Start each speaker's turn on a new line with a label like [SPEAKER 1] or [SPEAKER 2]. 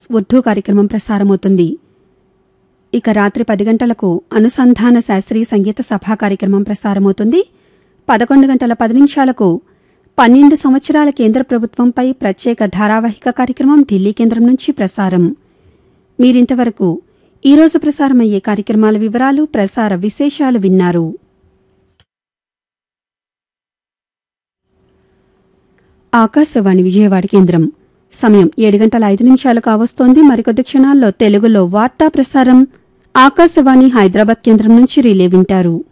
[SPEAKER 1] ఉర్దూ కార్యక్రమం ప్రసారమవుతుంది ఇక రాత్రి పది గంటలకు అనుసంధాన శాస్త్రీయ సంగీత సభా కార్యక్రమం ప్రసారమవుతుంది పదకొండు గంటల పది నిమిషాలకు పన్నెండు సంవత్సరాల కేంద్ర ప్రభుత్వంపై ప్రత్యేక ధారావాహిక కార్యక్రమం ఢిల్లీ కేంద్రం నుంచి ప్రసారం మీరింతవరకు ఈరోజు ప్రసారమయ్యే కార్యక్రమాల వివరాలు ప్రసార విశేషాలు విన్నారు ఆకాశవాణి విజయవాడ కేంద్రం సమయం ఏడు గంటల ఐదు నిమిషాలు కావస్తోంది మరికొద్ది క్షణాల్లో తెలుగులో వార్తా ప్రసారం ఆకాశవాణి హైదరాబాద్ కేంద్రం నుంచి రిలే వింటారు